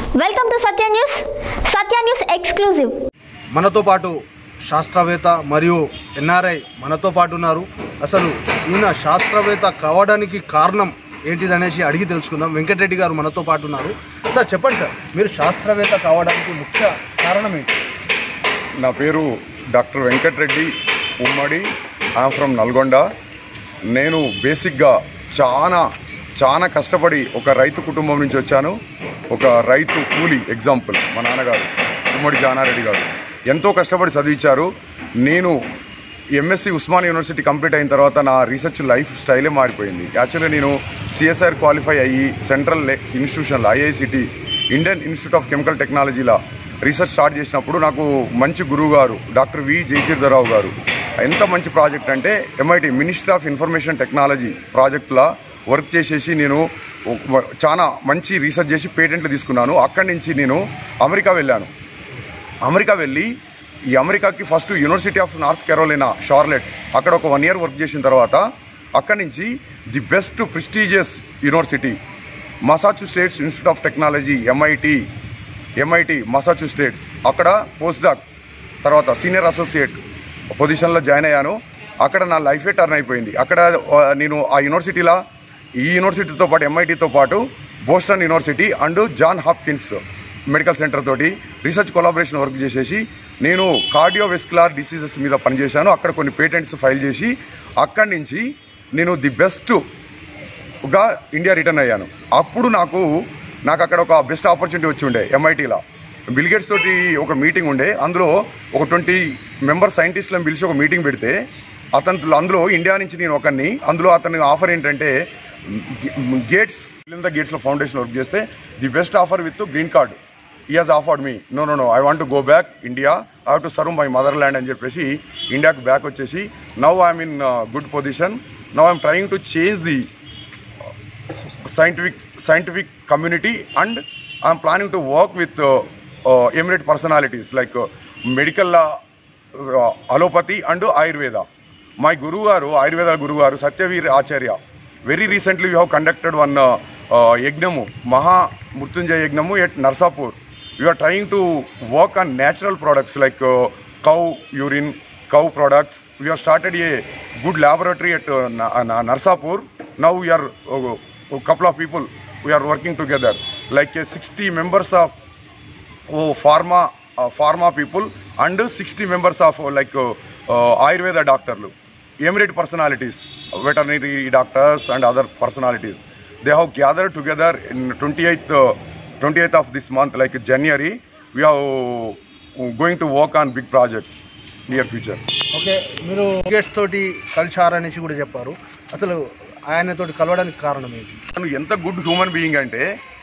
Welcome to Satya news Satya news exclusive మనతో పాటు శాస్త్రవేత్త మరియు ఎన్ఆర్ఐ మనతో పాటు ఉన్నారు అసలు ఈయన శాస్త్రవేత్త కావడానికి కారణం ఏంటిదనేసి అడిగి తెలుసుకుందాం వెంకటరెడ్డి గారు మనతో పాటు ఉన్నారు సార్ చెప్పండి సార్ మీరు శాస్త్రవేత్త కావడానికి ముఖ్య కారణం ఏంటి నా పేరు డాక్టర్ వెంకటరెడ్డి ఉమ్మడి ఐఎమ్ ఫ్రమ్ నల్గొండ నేను బేసిక్గా చాలా చాలా కష్టపడి ఒక రైతు కుటుంబం నుంచి వచ్చాను ఒక రైతు కూలి ఎగ్జాంపుల్ మా నాన్నగారు ఉమ్మడి జానారెడ్డి గారు ఎంతో కష్టపడి చదివించారు నేను ఎంఎస్సి ఉస్మాన్ యూనివర్సిటీ కంప్లీట్ అయిన తర్వాత నా రీసెర్చ్ లైఫ్ స్టైలే మారిపోయింది యాక్చువల్లీ నేను సిఎస్ఆర్ క్వాలిఫై అయ్యి సెంట్రల్ ఇన్స్టిట్యూషన్లో IICT Indian Institute of chemical టెక్నాలజీలో రీసెర్చ్ స్టార్ట్ చేసినప్పుడు నాకు మంచి గురువు గారు డాక్టర్ వి జయకీర్ధరావు గారు ఎంత మంచి ప్రాజెక్ట్ అంటే MIT ministry of information technology ప్రాజెక్టులా వర్క్ చేసేసి నేను ఒక- చాలా మంచి రీసెర్చ్ చేసి పేటెంట్లు తీసుకున్నాను అక్కడి నుంచి నేను అమెరికా వెళ్ళాను అమెరికా వెళ్ళి ఈ అమెరికాకి first university of North Carolina Charlotte అక్కడ ఒక వన్ ఇయర్ వర్క్ చేసిన తర్వాత అక్కడి నుంచి the best prestigious university Massachusetts Institute of Technology MIT MIT Massachusetts అక్కడ పోస్ట్ డాక్ తర్వాత సీనియర్ అసోసియేట్ పొజిషన్లో జాయిన్ అయ్యాను అక్కడ నా లైఫే టర్న్ అయిపోయింది అక్కడ ఆ, నేను ఆ యూనివర్సిటీలో ఈ యూనివర్సిటీతో పాటు ఎంఐటితో పాటు Boston university and John Hopkins medical center తోటి రీసెర్చ్ కొలాబరేషన్ వర్క్ చేసేసి నేను కార్డియోవెస్కులార్ డిసీజెస్ మీద పనిచేశాను అక్కడ కొన్ని పేటెంట్స్ ఫైల్ చేసి అక్కడి నుంచి నేను ది బెస్ట్ గా ఇండియా రిటర్న్ అయ్యాను అప్పుడు నాకు నాకు అక్కడ ఒక బెస్ట్ ఆపర్చునిటీ వచ్చి ఉండే ఎంఐటీలో బిల్గేట్స్ తోటి ఒక మీటింగ్ ఉండే అందులో ఒక ట్వంటీ మెంబర్ సైంటిస్టులను పిలిచి ఒక మీటింగ్ పెడితే అతను అందులో ఇండియా నుంచి నేను ఒకరిని అందులో అతని ఆఫర్ ఏంటంటే గేట్స్ ద గేట్స్లో ఫౌండేషన్ వర్క్ చేస్తే the best offer with green card he has offered me no no no I want go back India I have to serve my motherland అని చెప్పేసి ఇండియాకు బ్యాక్ వచ్చేసి now I'm in good position now I'm trying to change the scientific scientific community and i'm planning to work with uh, uh, eminent personalities like uh, medical uh, uh, allopathy and ayurveda my guru garu ayurveda guru garu satyavir acharya very recently we have conducted one uh, uh, yagnamu maha murtunjay yagnamu at narsapur we are trying to work on natural products like uh, cow urine cow products we have started a good laboratory at uh, Na- Na- narsapur now we are uh, a couple of people we are working together like uh, 60 members of oh, pharma uh, pharma people and 60 members of uh, like uh, uh, ayurveda doctorlu eminent personalities veterinary doctors and other personalities they have gathered together in 28th uh, 28th of this month like january we are uh, going to work on big project near future okay మీరు Gates తోటి కలిశారనేసి కూడా చెప్పారు అసలు ఆయనతోటి కలవడానికి కారణం ఏంటి తను ఎంత గుడ్ హ్యూమన్ బీయింగ్ అంటే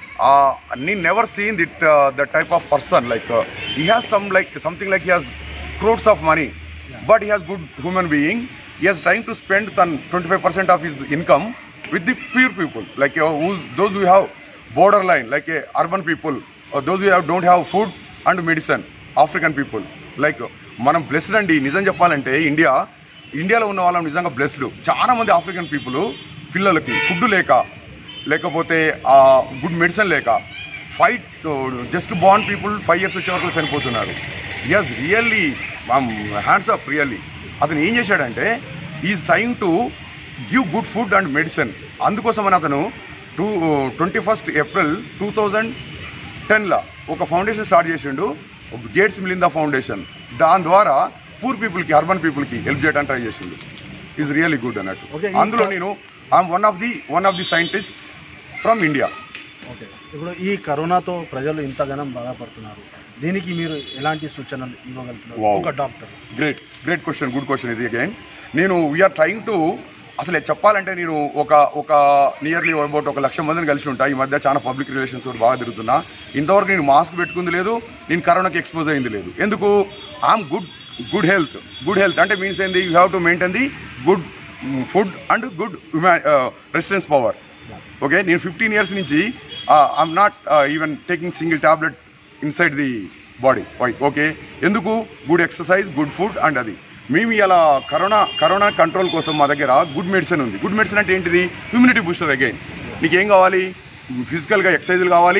నీ never seen that the type of person like he has some like something like he has crores of money but he has good human being he has trying to spend than twenty five percent of his income with the pure people like those we have border line like a urban people those we have don't have food and medicine African people like మనం blessed అండి నిజం చెప్పాలంటే India ఇండియాలో ఉన్న వాళ్ళం నిజంగా blessed చాలా మంది ఆఫ్రికన్ పీపుల్ పిల్లలకి ఫుడ్ లేక లేకపోతే గుడ్ మెడిసిన్ లేక fight just bond people five years వచ్చే వరకు చనిపోతున్నారు yes really hands up really అతను ఏం చేశాడంటే is trying to give good food and medicine అందుకోసమని అతను two twenty first April two thousand టెన్లో ఒక ఫౌండేషన్ స్టార్ట్ చేసిండు గేట్స్ మిలిందా ఫౌండేషన్ దాని ద్వారా పూర్ పీపుల్కి అర్బన్ పీపుల్కి హెల్ప్ చేయడానికి ట్రై చేసిండు ఈజ్ రియల్లీ గుడ్ అన్నట్టు Okay, ఈ అందులో కా- నేను I'm one of the one of the scientist from India okay ఇప్పుడు ఈ కరోనాతో ప్రజలు ఇంతగానం బాధపడుతున్నారు దీనికి మీరు ఎలాంటి సూచనలు ఇవ్వగలుగుతున్నారు Wow. ఒక doctor great great question good question ఇది అగైన్ నేను వీఆర్ ట్రయింగ్ టు అసలు చెప్పాలంటే నేను ఒక ఒక నియర్లీ అబౌట్ ఒక లక్ష మందిని కలిసి ఉంటా ఈ మధ్య చాలా పబ్లిక్ రిలేషన్స్ తోటి బాగా తిరుగుతున్నా ఇంతవరకు నేను మాస్క్ పెట్టుకుంది లేదు నేను కరోనాకి ఎక్స్పోజ్ అయింది లేదు ఎందుకు I'm good good health good health అంటే మీన్స్ ఏంది you have to maintain the good food and good resistance power okay నేను ఫిఫ్టీన్ ఇయర్స్ నుంచి I'm not even taking single tablet inside the body okay ఎందుకు good exercise good food and అది మేము ఇలా corona corona control కోసం మా దగ్గర good medicine ఉంది గుడ్ మెడిసిన్ అంటే ఏంటిది ఇమ్యూనిటీ బూస్టర్ అగైన్ నీకు ఏం కావాలి ఫిజికల్గా ఎక్సర్సైజులు కావాలి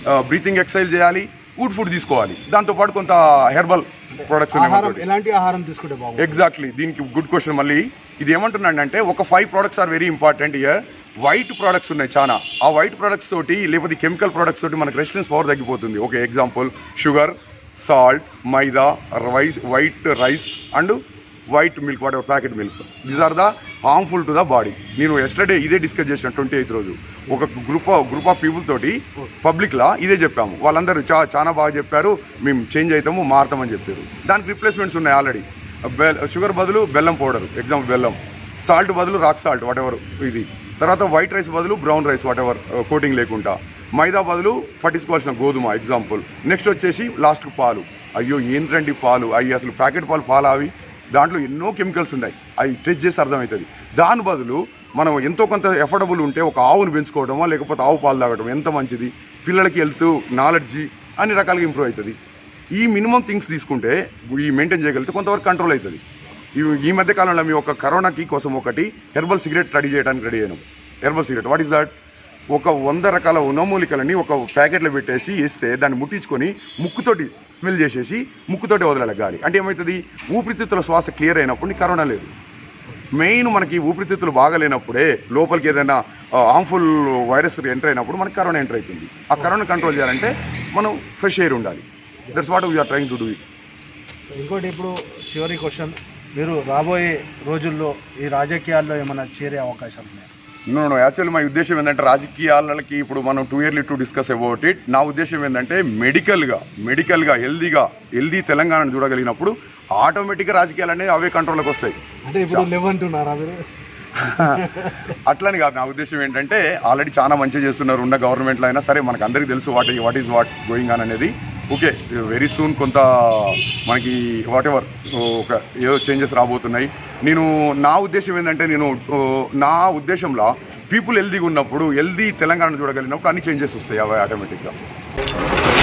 బ్రీతింగ్ ఎక్సర్సైజ్ చేయాలి గుడ్ ఫుడ్ తీసుకోవాలి దాంతోపాటు కొంత హెర్బల్ ప్రొడక్ట్స్ ఉన్నాయి ఆహారం మనతోటి. ఎలాంటి ఆహారం తీసుకుంటే బాగుంటుంది ఎగ్జాక్ట్లీ దీనికి గుడ్ క్వశ్చన్ మళ్ళీ ఇది ఏమంటున్నాడంటే ఒక five products are very important here white products ఉన్నాయి చాలా ఆ వైట్ ప్రోడక్ట్స్ తోటి లేకపోతే కెమికల్ ప్రోడక్ట్స్ తోటి మనకు రెసిస్టెన్స్ పవర్ తగ్గిపోతుంది okay example sugar salt maida rice white rice and white milk whatever packet milk these are the harmful to the body నేను yesterday ఇదే డిస్కస్ చేసిన ట్వంటీ ఎయిత్ రోజు ఒక గ్రూప్ గ్రూప్ ఆఫ్ పీపుల్ తోటి పబ్లిక్లా ఇదే చెప్పాము వాళ్ళందరూ చా చాలా బాగా చెప్పారు మేము చేంజ్ అవుతాము మారుతామని చెప్పారు దానికి రిప్లేస్మెంట్స్ ఉన్నాయి ఆల్రెడీ బెల్ షుగర్ బదులు బెల్లం పౌడర్ ఎగ్జాంపుల్ బెల్లం సాల్ట్ బదులు రాక్ సాల్ట్ వాట్ ఎవర్ ఇది తర్వాత వైట్ రైస్ బదులు brown rice whatever coating లేకుండా మైదా బదులు పట్టించుకోవాల్సిన గోధుమ ఎగ్జాంపుల్ నెక్స్ట్ వచ్చేసి లాస్ట్ పాలు అయ్యో ఏంటండి పాలు అవి అసలు ప్యాకెట్ పాలు పాలు అవి దాంట్లో ఎన్నో కెమికల్స్ ఉన్నాయి అవి టెస్ట్ చేసి అర్థమవుతుంది దాని బదులు మనం ఎంతో కొంత ఎఫోర్డబుల్ ఉంటే ఒక ఆవును పెంచుకోవడమో లేకపోతే ఆవు పాలు తాగడం ఎంత మంచిది పిల్లలకి హెల్త్ నాలెడ్జి అన్ని రకాలుగా ఇంప్రూవ్ అవుతుంది ఈ మినిమం థింగ్స్ తీసుకుంటే ఈ మెయింటైన్ చేయగలిగితే కొంతవరకు కంట్రోల్ అవుతుంది ఈ- ఈ మధ్య కాలంలో మీ ఒక కరోనాకి కోసం ఒకటి హెర్బల్ సిగరెట్ రెడీ చేయడానికి రెడీ అయినాం herbal cigarette what is that ఒక వంద రకాల ఉనమూలికలని ఒక ప్యాకెట్లో పెట్టేసి వేస్తే దాన్ని ముట్టించుకొని ముక్కుతోటి స్మెల్ చేసేసి ముక్కుతోటి వదలాలి గాలి అంటే ఏమవుతుంది ఊపిరితిత్తుల శ్వాస క్లియర్ అయినప్పుడు నీకు కరోనా లేదు మెయిన్ మనకి ఊపిరితిత్తులు బాగలేనప్పుడే లోపలికి ఏదైనా హార్మ్ఫుల్ వైరస్ ఎంటర్ అయినప్పుడు మనకి కరోనా ఎంటర్ అవుతుంది ఆ కరోనా కంట్రోల్ చేయాలంటే మనం ఫ్రెష్ ఎయిర్ ఉండాలి that's what we're trying to do it ఇంకోటి ఇప్పుడు చివరి క్వశ్చన్ మీరు రాబోయే రోజుల్లో ఈ రాజకీయాల్లో ఏమైనా చేరే అవకాశాలు ఉన్నాయి నో నో యాక్చువల్లీ మా ఉద్దేశం ఏంటంటే రాజకీయాలకి ఇప్పుడు మనం too early to discuss about it నా ఉద్దేశం ఏంటంటే మెడికల్గా మెడికల్గా హెల్దీగా హెల్దీ తెలంగాణను చూడగలిగినప్పుడు ఆటోమేటిక్గా రాజకీయాలు అనేవి అవే కంట్రోల్కి వస్తాయి అంటే ఇప్పుడు లేవంటున్నారా మీరు అట్లని కాదు నా ఉద్దేశం ఏంటంటే ఆల్రెడీ చాలా మంచిగా చేస్తున్నారు ఉన్న గవర్నమెంట్లో అయినా సరే మనకు అందరికీ తెలుసు what what is what going on అనేది ఓకే వెరీ సూన్ కొంత మనకి వాట్ ఎవర్ ఒక ఏదో చేంజెస్ రాబోతున్నాయి నేను నా ఉద్దేశం ఏంటంటే నేను ఓ, నా ఉద్దేశంలో పీపుల్ హెల్దీగా ఉన్నప్పుడు హెల్దీ తెలంగాణ చూడగలిగినప్పుడు అన్ని చేంజెస్ వస్తాయి అవి ఆటోమేటిక్గా